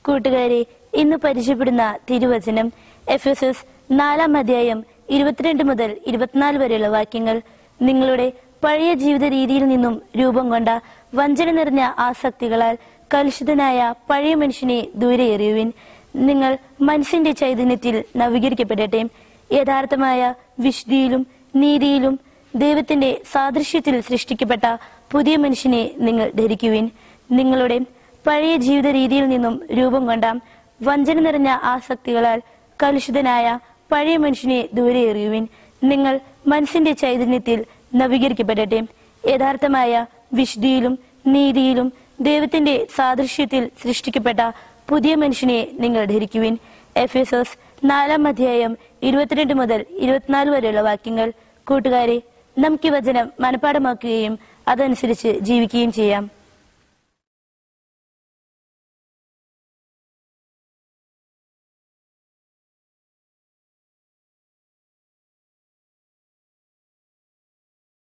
കൂട്ടുകാരെ ഇന്ന് പരിചയപ്പെടുന്ന തിരുവചനം എഫ് എസ് എസ് നാലാം അധ്യായം ഇരുപത്തിരണ്ട് മുതൽ ഇരുപത്തിനാല് വരെയുള്ള വാക്യങ്ങൾ നിങ്ങളുടെ പഴയ ജീവിത രീതിയിൽ നിന്നും രൂപം കൊണ്ട വഞ്ചന നിറഞ്ഞ ആസക്തികളാൽ കലുഷിതനായ പഴയ മനുഷ്യനെ ദൂരെ എറിയുവിൻ നിങ്ങൾ മനസ്സിന്റെ ചൈതന്യത്തിൽ നവീകരിക്കപ്പെടട്ടെ യഥാർത്ഥമായ വിശുദ്ധിയിലും നീതിയിലും ദൈവത്തിന്റെ സാദൃശ്യത്തിൽ സൃഷ്ടിക്കപ്പെട്ട പുതിയ മനുഷ്യനെ നിങ്ങൾ ധരിക്കുവിൻ നിങ്ങളുടെ പഴയ ജീവിത രീതിയിൽ നിന്നും രൂപം കൊണ്ട വഞ്ചന നിറഞ്ഞ ആസക്തികളാൽ കലുഷിതനായ പഴയ മനുഷ്യനെ ദൂരെ എറിയുവിൻ നിങ്ങൾ മനസ്സിന്റെ ചൈതന്യത്തിൽ നവീകരിക്കപ്പെടട്ടെ യഥാർത്ഥമായ വിശുദ്ധിയിലും നീതിയിലും ദൈവത്തിന്റെ സാദൃശ്യത്തിൽ സൃഷ്ടിക്കപ്പെട്ട പുതിയ മനുഷ്യനെ നിങ്ങൾ ധരിക്കുവിൻ എഫ് എസ് എസ് നാലാം അധ്യായം ഇരുപത്തിരണ്ട് മുതൽ ഇരുപത്തിനാല് വരെയുള്ള വാക്യങ്ങൾ കൂട്ടുകാരെ നമുക്ക് ഈ വചനം മനഃപ്പാടമാക്കുകയും അതനുസരിച്ച് ജീവിക്കുകയും ചെയ്യാം